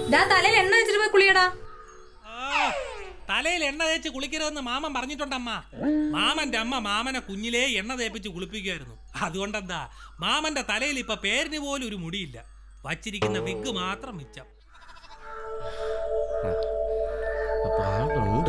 ഡാ തലയിൽ എണ്ണ വെച്ചിട്ട് പോയി കുളിയടാ ആ, തലയിൽ എണ്ണ തേച്ച് കുളിക്കരുതെന്ന് മാമൻ പറഞ്ഞിട്ടുണ്ടമ്മ മാമന്റെ അമ്മ മാമനെ കുഞ്ഞിലേ എണ്ണ തേപ്പിച്ച് കുളിപ്പിക്കുമായിരുന്നു അതുകൊണ്ടെന്താ മാമന്റെ തലയിൽ ഇപ്പൊ പേരിന് പോലും ഒരു മുടിയില്ല വച്ചിരിക്കുന്ന വിഗ് മാത്രം മിച്ചം പാടുണ്ട്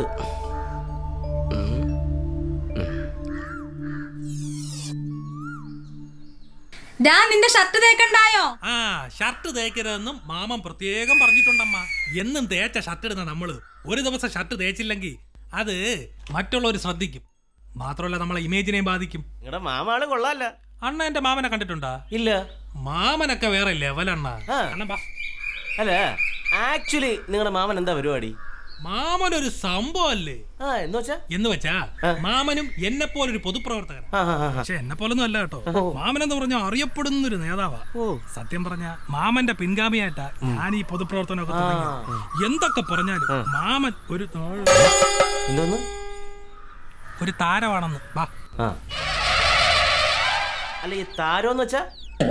ഡാ നിന്റെ ഷർട്ട് തേക്കണ്ടായോ ആ ഷർട്ട് തേക്കരുതെന്നും മാമൻ പ്രത്യേകം പറഞ്ഞിട്ടുണ്ടമ്മ എന്നും തേച്ച ഷർട്ട് ഇടുന്ന നമ്മള് ഒരു ദിവസം ഷർട്ട് തേച്ചില്ലെങ്കിൽ അത് മറ്റുള്ളവർ ശ്രദ്ധിക്കും മാത്രമല്ല നമ്മളെ ഇമേജിനെയും ബാധിക്കും നിങ്ങളുടെ മാമാള് കൊള്ളാല്ല അണ്ണ എന്റെ മാമനെ കണ്ടിട്ടുണ്ടാ ഇല്ല മാമനൊക്കെ വേറെ ലെവലണ്ണ ആ. അണ്ണൻ ബാ അല്ല ആക്ച്വലി നിങ്ങളുടെ മാമൻ എന്താ പരിപാടി മാമനൊരു സംഭവല്ലേ ആ എന്ന് വെച്ചാ എന്ന് വെച്ചാ മാമനും എന്നെ പോലൊരു പൊതുപ്രവർത്തകൻ ആ, ആ, ആ, ആ. പക്ഷെ എന്നെ പോലൊന്നും അല്ല കേട്ടോ മാമൻ എന്ന് പറഞ്ഞാൽ അറിയപ്പെടുന്ന ഒരു നേതാവാ ഓ സത്യം പറഞ്ഞ മാമന്റെ പിൻഗാമിയായിട്ടാ ഞാൻ ഈ പൊതുപ്രവർത്തനമൊക്കെ തുടങ്ങിയത്. എന്തൊക്കെ പറഞ്ഞാലും മാമൻ ഒരു താഴ്- എന്തോന്ന് ഒരു താരമാണെന്ന് വാ ആ അല്ല ഈ താരം എന്ന് വെച്ചാ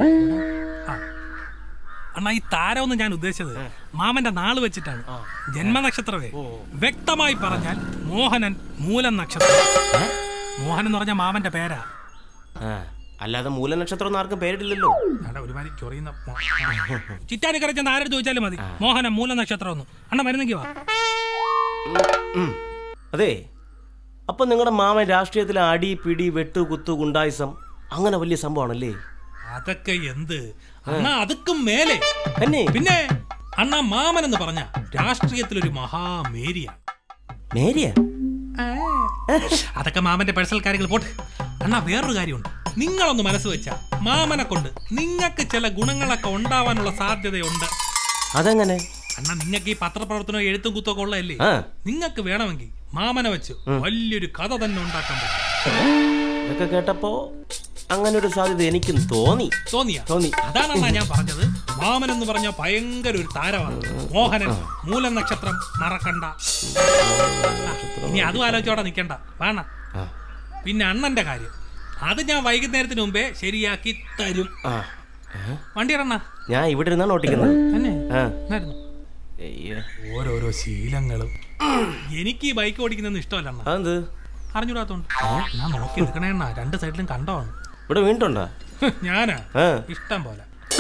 അണ്ണാ ഈ താരമെന്ന് ഞാൻ ഉദ്ദേശിച്ചത് മാമന്റെ നാള് വെച്ചിട്ടാണ് ജന്മനക്ഷത്രമേ വ്യക്തമായി പറഞ്ഞാൽ മോഹനൻ മൂലം നക്ഷത്രം മോഹൻ എന്ന് പറഞ്ഞ മാമന്റെ പേരാ ആ അല്ലാതെ മൂലനക്ഷത്രം ഒന്നും ആർക്കും പേരിട്ടില്ലല്ലോ അവിടെ ഒരുമാതിരി ചൊറിയുന്ന ചിറ്റാനി കരച്ചെന്ന് ആരോട് ചോദിച്ചാലും മതി മോഹന മൂല നക്ഷത്രം ഒന്നും അണ്ണ മരുന്നെങ്കി വാ ഉം. അതെ അപ്പൊ നിങ്ങളുടെ മാമൻ രാഷ്ട്രീയത്തിലെ അടി പിടി വെട്ടു കുത്തു ഗുണ്ടായിസം അങ്ങനെ വലിയ സംഭവമാണല്ലേ അതൊക്കെ എന്ത് അണ്ണ അതുക്കും മേലെ തന്നെ പിന്നെ അണ്ണ മാമൻ എന്ന് പറഞ്ഞ രാഷ്ട്രീയത്തിലൊരു മഹാമേരിയാണ് മേരിയ അതൊക്കെ മാമന്റെ പേഴ്സണൽ കാര്യങ്ങൾ പോട്ടെ അണ്ണാ വേറൊരു കാര്യമുണ്ട് നിങ്ങളൊന്ന് മനസ്സ് വെച്ചാ മാമനെ കൊണ്ട് നിങ്ങൾക്ക് ചില ഗുണങ്ങളൊക്കെ ഉണ്ടാവാനുള്ള സാധ്യതയുണ്ട് അതെങ്ങനെ അണ്ണാ നിങ്ങൾക്ക് ഈ പത്രപ്രവർത്തനവും എഴുത്തും കുത്തൊക്കെ ഉള്ളതല്ലേ ആ നിങ്ങൾക്ക് വേണമെങ്കിൽ മാമനെ വെച്ച് വലിയൊരു കഥ തന്നെ ഉണ്ടാക്കാൻ പറ്റും ഇതൊക്കെ കേട്ടപ്പോ അങ്ങനെ ഒരു സാധ്യത എനിക്കും തോന്നി തോന്നിയ തോന്നി അതാണെന്നാ ഞാൻ പറഞ്ഞത് മാമൻ എന്ന് പറഞ്ഞ ഭയങ്കര ഒരു താരമാണ് മോഹനൻ മൂലം നക്ഷത്രം മറക്കണ്ട ഇനി അതും ആലോചിച്ചോടെ നിക്കണ്ട വേണ ആ. പിന്നെ അണ്ണന്റെ കാര്യം അത് ഞാൻ വൈകുന്നേരത്തിന് മുമ്പേ ശരിയാക്കി തരും ആ ഏ? വണ്ടി ഇടണ്ണ ഞാൻ ഇവിടെ ഇരുന്നാണ് ഓട്ടിക്കുന്നത് തന്നെ ആ എന്നായിരുന്നു അയ്യോ. ഓരോരോ ശീലങ്ങളും എനിക്ക് ഈ ബൈക്ക് ഓടിക്കുന്നൊന്നും ഇഷ്ടമല്ല അണ്ണ അതെന്ത് അറിഞ്ഞൂടാത്തോണ്ട് ഞാൻ നോക്കി എടുക്കണേ അണ്ണ രണ്ട് സൈഡിലും കണ്ടോ ഇവിടെ വീണ്ടുണ്ടോ ഞാനാ ആ ഇഷ്ടം പോലെ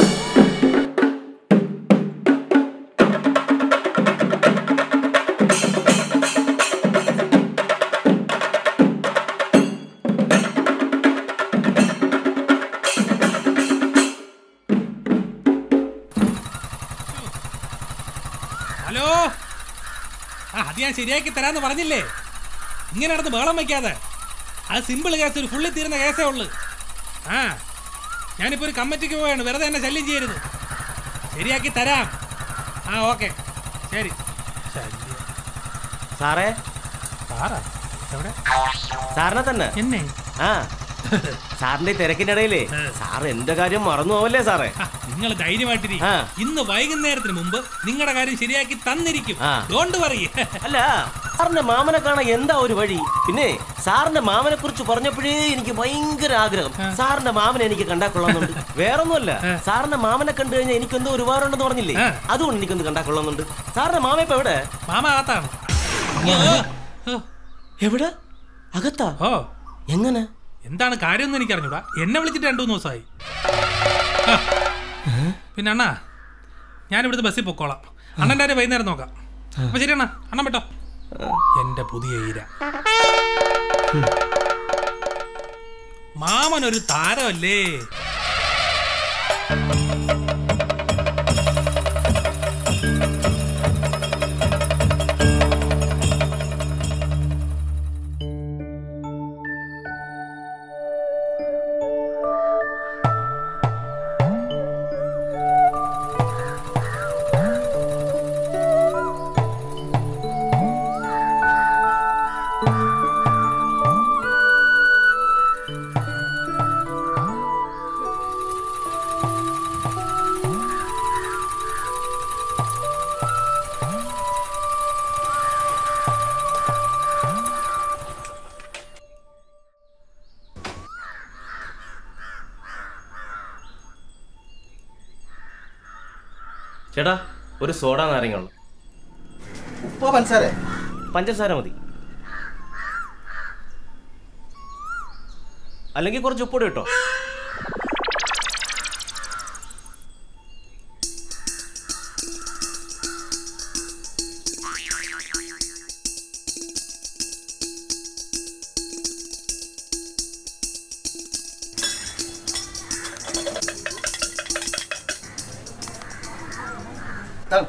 ഹലോ ആ അത് ഞാൻ ശരിയാക്കി തരാന്ന് പറഞ്ഞില്ലേ ഇങ്ങനെ നടന്ന് ബഹളം വയ്ക്കാതെ അത് സിമ്പിൾ കേസ് ഒരു ഫുള്ളി തീരുന്ന കേസേ ഉള്ളു ആ ഞാനിപ്പോൾ ഒരു കമ്മിറ്റിക്ക് പോവാണ് വെറുതെ എന്നെ ശല്യം ചെയ്യരുത് ശരിയാക്കി തരാം ആ ഓക്കെ ശരി ശല്യം. സാറേ സാറാ എവിടെ സാറിനെ തന്നെ എന്നെ ആ സാറിന്റെ ഈ തിരക്കിന്റെ ഇടയിലേ സാറ് എന്റെ കാര്യം മറന്നു പോവല്ലേ സാറേ നിങ്ങൾ ധൈര്യമായിട്ടിരി ആ. ഇന്ന് വൈകുന്നേരത്തിന് മുമ്പ് നിങ്ങളുടെ കാര്യം ശരിയാക്കി തന്നിരിക്കും ആ. ഡോണ്ട് പറയേ അല്ല സാറിന്റെ മാമനെ കാണാൻ എന്താ ഒരു വഴി പിന്നെ സാറിന്റെ മാമനെ കുറിച്ച് പറഞ്ഞപ്പോഴേ എനിക്ക് ഭയങ്കര ആഗ്രഹം സാറിന്റെ മാമനെ എനിക്ക് കണ്ടാ കൊള്ളാന്നുണ്ട് വേറൊന്നുമല്ല സാറിന്റെ മാമനെ കണ്ടു കഴിഞ്ഞാൽ എനിക്കെന്തോ ഒരുപാടുണ്ടെന്ന് പറഞ്ഞില്ലേ ആ. അതുകൊണ്ട് എനിക്കൊന്ന് കണ്ടാ കൊള്ളാന്നുണ്ട് സാറിന്റെ മാമ ഇപ്പൊ എവിടെ മാമ അകത്താണ് ഓ, എവിടെ അകത്താ ഓ എങ്ങനെ എന്താണ് കാര്യം എന്ന് എനിക്ക് അറിഞ്ഞൂടാ എന്നെ വിളിച്ചിട്ട് രണ്ടു മൂന്ന് ദിവസമായി ആ. പിന്നെ അണ്ണാ ഞാൻ ഇവിടുത്തെ ബസ്സിൽ പൊക്കോളാം അണ്ണൻ്റെ കാര്യം വൈകുന്നേരം നോക്കാം അപ്പൊ ശരി അണ്ണാ അണ്ണൻ പെട്ടോ എന്റെ പുതിയ ഈര മാമൻ ഒരു താരമല്ലേ ചേട്ടാ ഒരു സോഡ നാരങ്ങ ഉള്ളു ഉപ്പോ പഞ്ചസാര പഞ്ചസാര മതി അല്ലെങ്കിൽ കുറച്ച് ഉപ്പൊടി കിട്ടോ താണ്.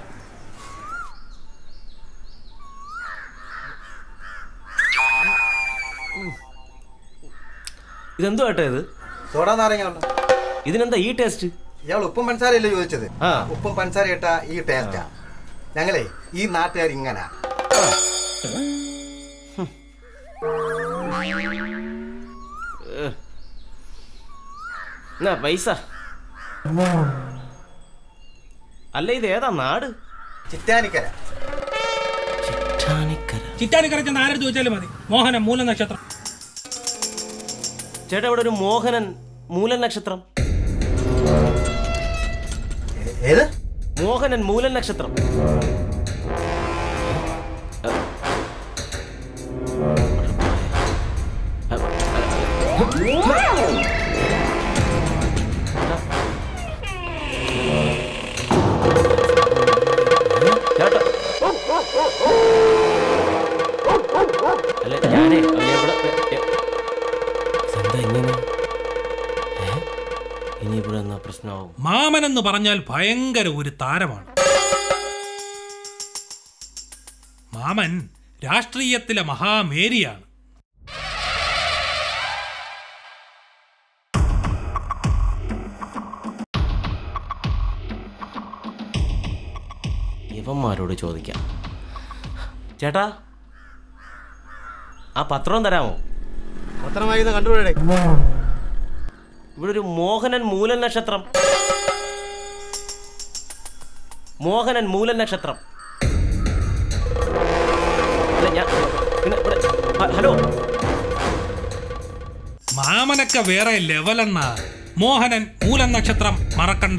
ഇതെന്തോ ഏട്ടാ ഇത് സോഡ നാരങ്ങ ഉണ്ടോ ഇതിനെന്താ ഈ ടേസ്റ്റ് ഇയാൾ ഉപ്പും പഞ്ചസാരയല്ലേ ചോദിച്ചത് ആ. ഉപ്പും പഞ്ചസാര ഇട്ട ഈ ടേസ്റ്റാ ഞങ്ങളെ ഈ നാട്ടുകാർ ഇങ്ങനെ എന്നാ പൈസ അല്ല ഇത് ഏതാ നാട് ചിറ്റാനിക്കര ചിറ്റാനിക്കര ചിറ്റാനിക്കര ചെന്ന് ആരോട് ചോദിച്ചാലും മതി മോഹനം മൂല നക്ഷത്രം ചേട്ടാ ഇവിടെ ഒരു മോഹനൻ മൂലൻ നക്ഷത്രം ഏ- ഏത് മോഹനൻ മൂലൻ നക്ഷത്രം ചേട്ടാ അല്ല ഞാനേ അവനെ ഇവിടെ എ- ഇതെന്താ ഇങ്ങനെ ഏ? ഇനി ഇവിടെ എന്നാ പ്രശ്നമാവും മാമൻ എന്ന് പറഞ്ഞാൽ ഭയങ്കര ഒരു താരമാണ് മാമൻ രാഷ്ട്രീയത്തിലെ മഹാമേരിയാണ് ഇവന്മാരോട് ചോദിക്കാം ചേട്ടാ ആ പത്രം തരാമോ പത്രമായി കണ്ടുപിടേ ഇവിടെ ഒരു മോഹനൻ മൂലൻ നക്ഷത്രം മോഹനൻ മൂലൻ നക്ഷത്രം അല്ല ഞാൻ പിന്നെ ഇവിടെ ഹ- ഹലോ മാമനൊക്കെ വേറെ ലെവലെന്ന മോഹനൻ മൂലം നക്ഷത്രം മറക്കണ്ട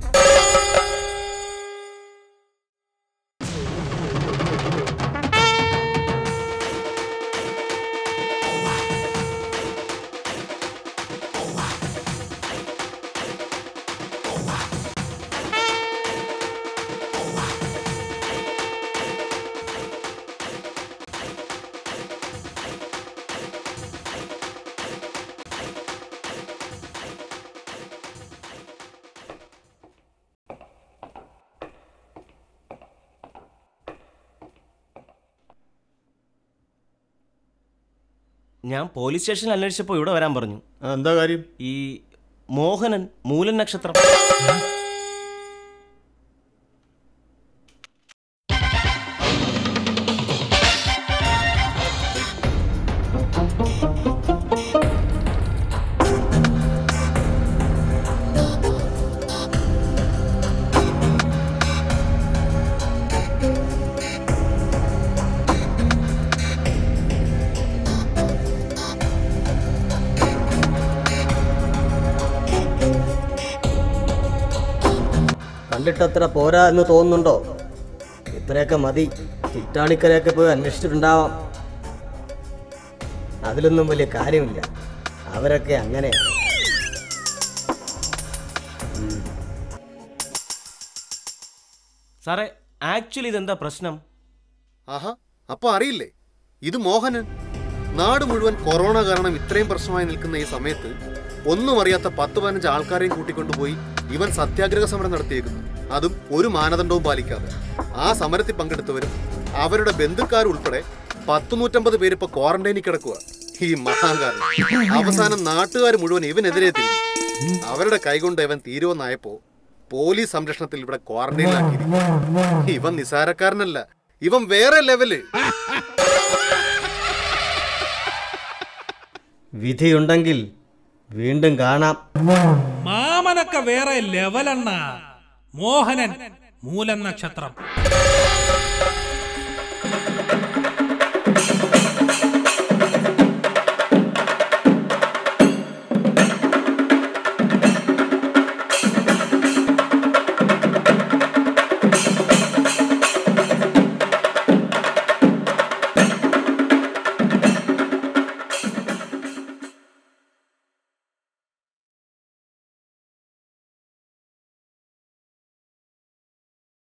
ഞാൻ പോലീസ് സ്റ്റേഷനിൽ അന്വേഷിച്ചപ്പോൾ ഇവിടെ വരാൻ പറഞ്ഞു എന്താ കാര്യം ഈ മോഹനൻ മൂലൻ നക്ഷത്രം കണ്ടിട്ടത്ര പോരാ എന്ന് തോന്നുന്നുണ്ടോ ഇത്രയൊക്കെ മതി ചിറ്റാണിക്കരയൊക്കെ പോയി അന്വേഷിച്ചിട്ടുണ്ടാവാം അതിലൊന്നും വലിയ കാര്യമില്ല അവരൊക്കെ അങ്ങനെയാണ് സാറേ ആക്ച്വലി ഇതെന്താ പ്രശ്നം ആഹാ അപ്പൊ അറിയില്ലേ ഇത് മോഹനൻ നാട് മുഴുവൻ കൊറോണ കാരണം ഇത്രയും പ്രശ്നമായി നിൽക്കുന്ന ഈ സമയത്ത് ഒന്നും അറിയാത്ത പത്ത് പതിനഞ്ച് ആൾക്കാരെയും കൂട്ടിക്കൊണ്ടുപോയി ഇവൻ സത്യാഗ്രഹ സമരം നടത്തിയേക്കുന്നു അതും ഒരു മാനദണ്ഡവും പാലിക്കാതെ ആ സമരത്തിൽ പങ്കെടുത്തവരും അവരുടെ ബന്ധുക്കാരുൾപ്പെടെ പത്ത് നൂറ്റമ്പത് പേര് ഇപ്പൊ ക്വാറന്റൈനിൽ കിടക്കുക ഈ മഹാകാരൻ അവസാനം നാട്ടുകാർ മുഴുവൻ ഇവനെതിരെ തിരിഞ്ഞു അവരുടെ കൈകൊണ്ട് ഇവൻ തീരുവെന്നായപ്പോ പോലീസ് സംരക്ഷണത്തിൽ ഇവിടെ ക്വാറന്റൈനിലാക്കിയിരിക്കും ഇവൻ നിസാരക്കാരനല്ല ഇവൻ വേറെ ലെവല് വിധിയുണ്ടെങ്കിൽ വീണ്ടും കാണാം മാമനൊക്കെ വേറെ ലെവലെണ്ണ മോഹനൻ മൂലം നക്ഷത്രം